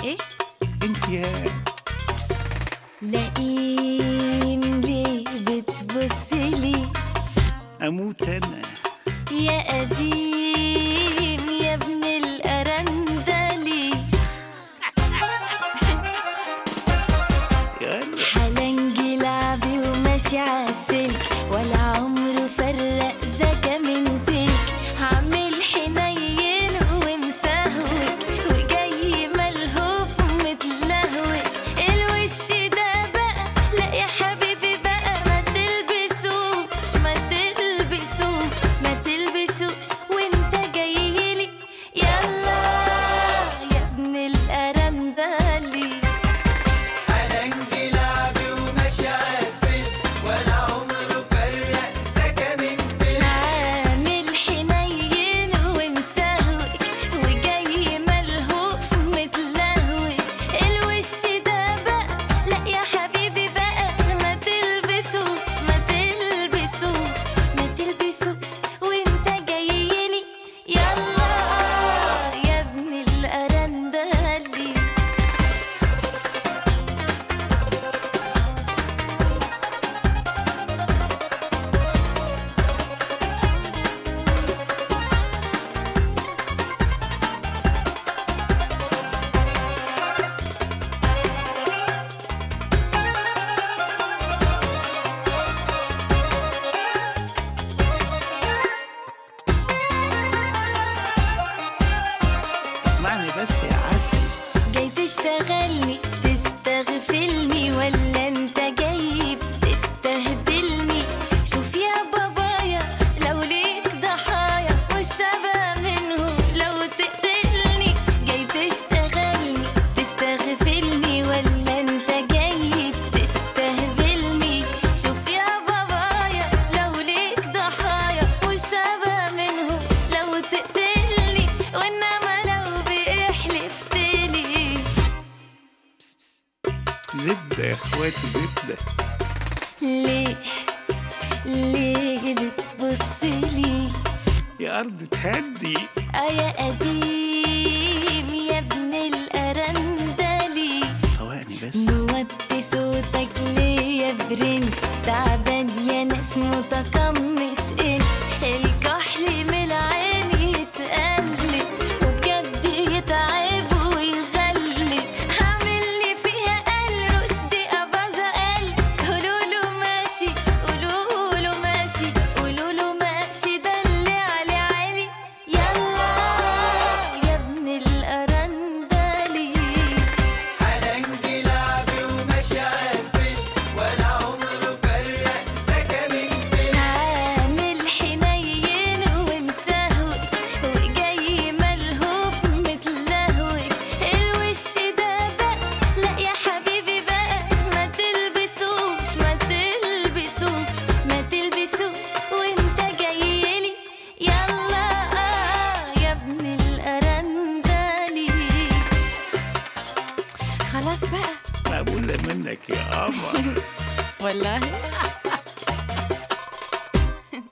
ايه انت يا لئيم ليه بتبص لي اموت انا يا قديم يا ابن الأرندلي يلا حلنجي لعبي وماشي عالسلك ولا عمره فرق زكا من تلك عامل حنين ومسهوك وجاي ملهوف متلهوك الوش ده بقى لا يا حبيبي بقى ما تلبسوش ما تلبسوش ما تلبسوش وانت جايلي يلا يا ابن الأرندلي حلنجي لعبي وماشي عالسلك ولا عمره فرق سكة من تلك عامل حنين ومسهوك وجاي ملهوف متلهوك الوش ده بقى لا يا حبيبي بقى ما تلبسوش ما تلبسوش ما تلبسوش وانت جايلي يلا يا ابن الأرندلي اسمعني بس يا عسل جاي تشتغلني تستغفلني ولا انت جاي تستهبلني شوف يا بابايا لو ليك ضحايا والشبه منهم لو تقتلني جاي تشتغلني تستغفلني ولا انت جاي تستهبلني شوف يا بابايا لو ليك ضحايا والشبه منهم لو تقتلني وانما لو بيحلفتلي بس بس. زبدة يا اخواتي زبدة ليه ليه بتبص لي يا ارض تهدي اه يا قديم يا ابن الأرندلي فوقني بس موطي صوتك ليه يا برنس تعبان يا ناس متقمص انس الكحل من العين يتقلب وبجد يتعب ويغلب هعمل لي فيها قال رشدي أباظة قال قولوله ماشي قولوله ماشي قولوله ماشي ده اللي علي علي يلا يا ابن الأرندلي حلنجي لعبي وماشي عالسلك ولا عمره فرق سكة من تلك عامل حنين ومسهوك وجاي ملهوف متلهوك الوش ده بقى لا يا حبيبي بقى ما تلبسوش ما تلبسوش ما تلبسوش وانت جايلي يلا يا ابن الأرندلي خلاص بقى مقبولة منك يا قمر والله